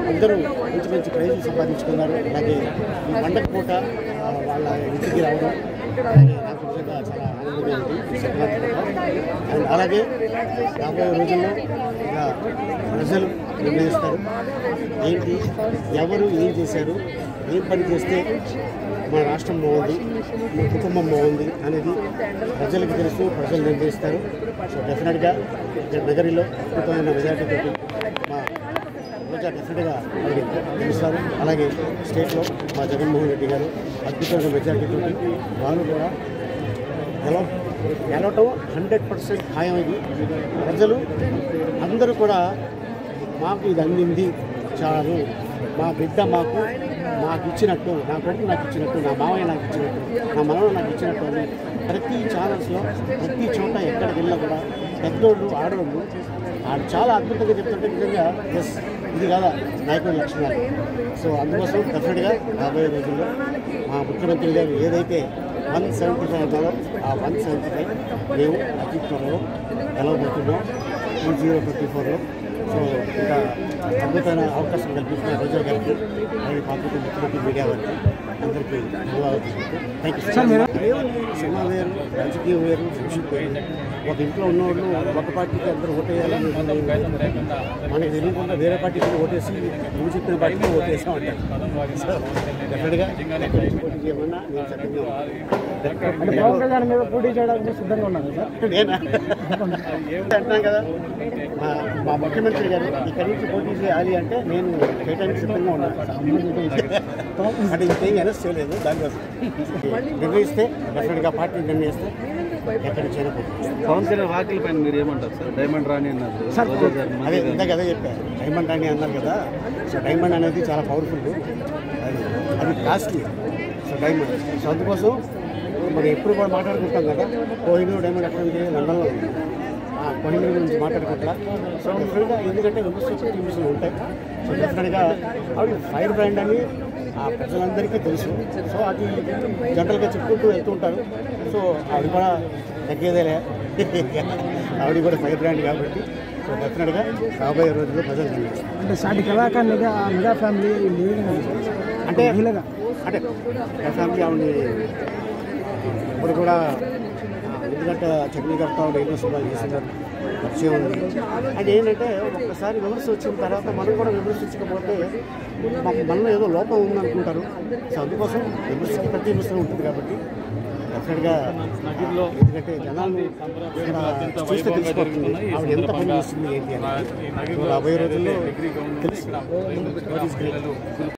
అందరూ మంచి మంచి ప్రైజులు సంపాదించుకున్నారు అలాగే ఈ పండగ పూట ఆ, వాళ్ళ ఇంటికి రావడం అలాగే నాకు నిజంగా చాలా ఆనందంగా ఉంది ఈ సంక్రాంతి పూట. అండ్ అలాగే రాబోయే రోజుల్లో ఇక ప్రజలు నిర్ణయిస్తారు ఏంటి ఎవరు ఏం చేశారు ఏం పని చేస్తే మన రాష్ట్రం బాగుంది మన కుటుంబం బాగుంది అనేది ప్రజలకు తెలుసు ప్రజలు నిర్ణయిస్తారు సో డెఫినెట్గా ఇక్కడ నగరిలో అద్భుతమైన మెజార్టీతో మా రోజా డెఫినెట్గా వాళ్ళు గెలుస్తారు అలాగే స్టేట్లో మా జగన్మోహన్ రెడ్డి గారు అద్భుతమైన మెజార్టీతో వాళ్ళు కూడా గెలవ గెలవటం హండ్రెడ్ పర్సెంట్ ఖాయమైంది ప్రజలు అందరూ కూడా మాకు ఇది అందింది చాలు మా బిడ్డ మాకు మాకు ఇచ్చినట్టు నా కొడుకు నాకు ఇచ్చినట్టు నా మావయ్య నాకు ఇచ్చినట్టు నా మనవడు నాకు ఇచ్చినట్టు అని ప్రతి ఛానల్స్లో ప్రతి చోట ఎక్కడికి వెళ్ళినా కూడా పెద్దోళ్ళు ఆడవాళ్ళు వాళ్ళు చాలా అద్భుతంగా చెప్తుంటే నిజంగా ఎస్ ఇది కాదా నాయకుడి లక్షణాలు సో అందుకోసం డెఫినెట్గా రాబోయే రోజుల్లో మా ముఖ్యమంత్రి గారు ఏదైతే వన్ సెవెంటీ ఫైవ్ అన్నారో ఆ వన్ సెవెంటీ ఫైవ్ మేము అతి త్వరలో గెలవబోతున్నాం టూ జీరో ట్వంటీ ఫోర్లో సో ఇంకా అద్భుతమైన అవకాశం కల్పించిన రోజా గారికి అలాగే పాత్రిక ముఖ్యమంత్రి మీడియా వారికి అందరికీ ధన్యవాదాలు థ్యాంక్ యూ సార్ సినిమా వేరు రాజకీయం వేరు ఫ్రెండ్షిప్ వేరు ఒక ఇంట్లో ఉన్నవాళ్ళు ఒక పార్టీకి అందరూ ఓటేయాలని మనకి తెలియకుండా వేరే పార్టీకి ఓటేసి నువ్వు చెప్పిన పార్టీకి ఓటేసాం అంటారు సో డెఫినెట్గా ఎక్కడి నుంచి పోటీ చేయమన్నా నేను చక్కగా అంటే పవన్ కళ్యాణ్ మీద పోటీ చేయడానికి సిద్ధంగా ఉన్నారు సార్ నేనా అంటున్నాం కదా మా మా ముఖ్యమంత్రి గారు ఇక్కడి నుంచి పోటీ చేయాలి అంటే నేను చేయడానికి సిద్ధంగా ఉన్నాను అంటే ఇంకేం అనౌన్స్ చేయలేదు దానికోసం నిర్ణయిస్తే డెఫినెట్గా పార్టీ నిర్ణయిస్తే ఎక్కడికి చేరకపోతుంది పవన్ కళ్యాణ్ వాకిల పైన మీరు ఏమంటారు సార్ డైమండ్ రాణి అన్నారు సార్ రోజా గారు అదే మంత్రి గారు. ఇందాక అదే చెప్పారు డైమండ్ అని అన్నారు కదా సో డైమండ్ అనేది చాలా పవర్ఫుల్ అది అది కాస్ట్లీ సో డైమండ్ సో అందుకోసం మనం ఎప్పుడు కూడా మాట్లాడుకుంటాం కదా కోహినూర్ డైమండ్ ఎక్కడ ఉంది లండన్లో ఉంది ఆ కోహినూర్ గురించి మాట్లాడుకుంటా సో డెఫినెట్గా ఎందుకంటే విమర్శలు టీమ్స్లు ఉంటాయి సో డెఫినెట్గా ఆవిడ ఫైర్ బ్రాండ్ అని ఆ ప్రజలందరికీ తెలుసు సో అది జనరల్గా చెప్పుకుంటూ వెళ్తూ ఉంటారు సో ఆవిడ కూడా తగ్గేదేలే ఆవిడ కూడా ఫైర్ బ్రాండ్ కాబట్టి సో డెఫినెట్గా రాబోయే రోజుల్లో ప్రజలు గమనిస్తారు. అంటే సాటి కళాకారు మెగా మెగా ఫ్యామిలీ లీడింగ్ అంటే మహిళగా అంటే నా ఫ్యామిలీ ఆవిడని ఇప్పుడు కూడా ఆ, ఎందుకంటే చట్నీ కడతా ఉండే ఎన్నో సినిమాలు చేస్తున్నారు పరిచయం ఉంది అంటే ఏంటంటే ఒక్కసారి విమర్శ వచ్చిన తర్వాత మనం కూడా విమర్శించకపోతే మాకు మనలో ఏదో లోపం ఉందనుకుంటారు సో అందుకోసం విమర్శకి ప్రతి విమర్శ ఉంటుంది కాబట్టి డెఫినెట్గా ఎందుకంటే జనాలు ఇక్కడ చూస్తే తెలిసిపోతుంది ఆవిడ ఎంత పని చేస్తుంది ఏంటి అని సో రాబోయే రోజుల్లో తెలుసు